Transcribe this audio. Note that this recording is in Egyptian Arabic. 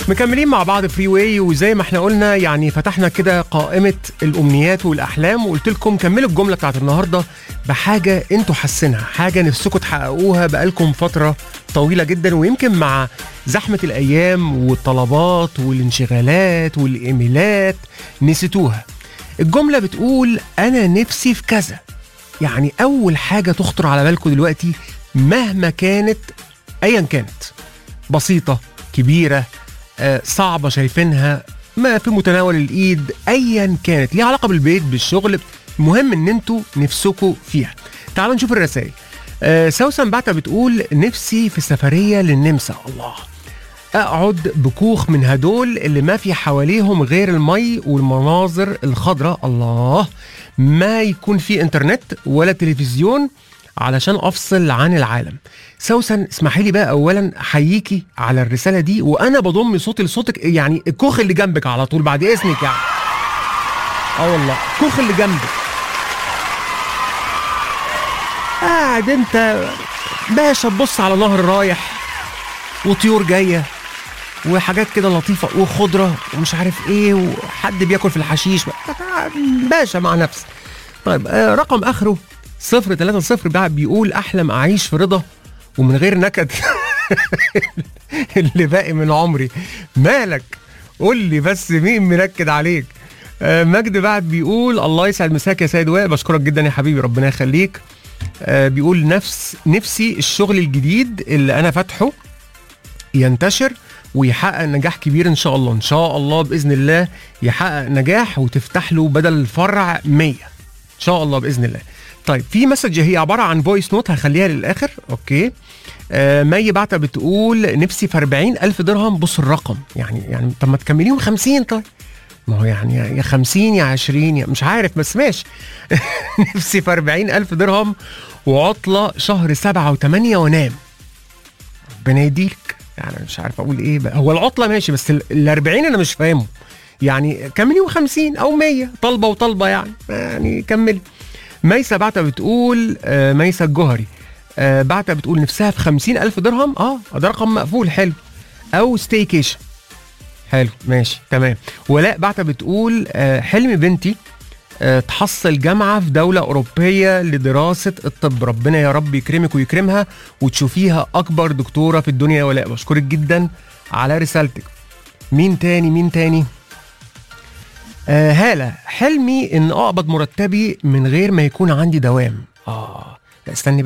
مكملين مع بعض فري واي وزي ما احنا قلنا يعني فتحنا كده قائمة الأمنيات والأحلام وقلت لكم كملوا الجملة بتاعت النهاردة بحاجة انتوا حاسينها حاجة نفسكم تحققوها بقالكم فترة طويلة جدا ويمكن مع زحمة الأيام والطلبات والانشغالات والإيميلات نسيتوها الجملة بتقول أنا نفسي في كذا يعني أول حاجة تخطر على بالكم دلوقتي مهما كانت أيا كانت بسيطة كبيرة آه، صعبة شايفينها ما في متناول الإيد أيا كانت ليها علاقة بالبيت بالشغل المهم إن انتوا نفسكوا فيها تعالوا نشوف الرسائل آه، سوسن بعتها بتقول نفسي في سفرية للنمسا الله اقعد بكوخ من هدول اللي ما في حواليهم غير المي والمناظر الخضراء الله ما يكون في انترنت ولا تلفزيون علشان افصل عن العالم سوسن اسمحي لي بقى اولا احييكي على الرساله دي وانا بضم صوتي لصوتك يعني الكوخ اللي جنبك على طول بعد اذنك يعني اه والله الكوخ اللي جنبك قاعد انت باشا تبص على نهر رايح وطيور جايه وحاجات كده لطيفه وخضره ومش عارف ايه وحد بياكل في الحشيش باشا مع نفسك طيب آه رقم اخره صفر تلاتة صفر بقى بيقول احلم اعيش في رضا ومن غير نكد اللي باقي من عمري مالك قول لي بس مين منكد عليك آه مجد بعد بيقول الله يسعد مساك يا سيد وائل بشكرك جدا يا حبيبي ربنا يخليك آه بيقول نفس نفسي الشغل الجديد اللي انا فاتحه ينتشر ويحقق نجاح كبير ان شاء الله ان شاء الله باذن الله يحقق نجاح وتفتح له بدل الفرع 100 ان شاء الله باذن الله طيب في مسج هي عباره عن فويس نوت هخليها للاخر اوكي آه مي بعتها بتقول نفسي في 40 الف درهم بص الرقم يعني يعني طب ما تكمليهم 50 طيب ما هو يعني يا 50 يا 20 يا مش عارف بس ماشي نفسي في 40 الف درهم وعطله شهر سبعة وثمانية وانام ربنا يديك يعني مش عارف اقول ايه بقى هو العطله ماشي بس ال 40 انا مش فاهمه يعني كملي 50 او 100 طلبه وطلبه يعني يعني كملي ميسة بعتها بتقول آه ميسة الجوهري آه بعتها بتقول نفسها في 50 ألف درهم اه ده رقم مقفول حلو أو ستيكيشن حلو ماشي تمام ولاء بعتها بتقول آه حلم بنتي آه تحصل جامعة في دولة أوروبية لدراسة الطب ربنا يا رب يكرمك ويكرمها وتشوفيها أكبر دكتورة في الدنيا يا ولاء بشكرك جدا على رسالتك مين تاني مين تاني آه هالة حلمي ان اقبض مرتبي من غير ما يكون عندي دوام اه لا استني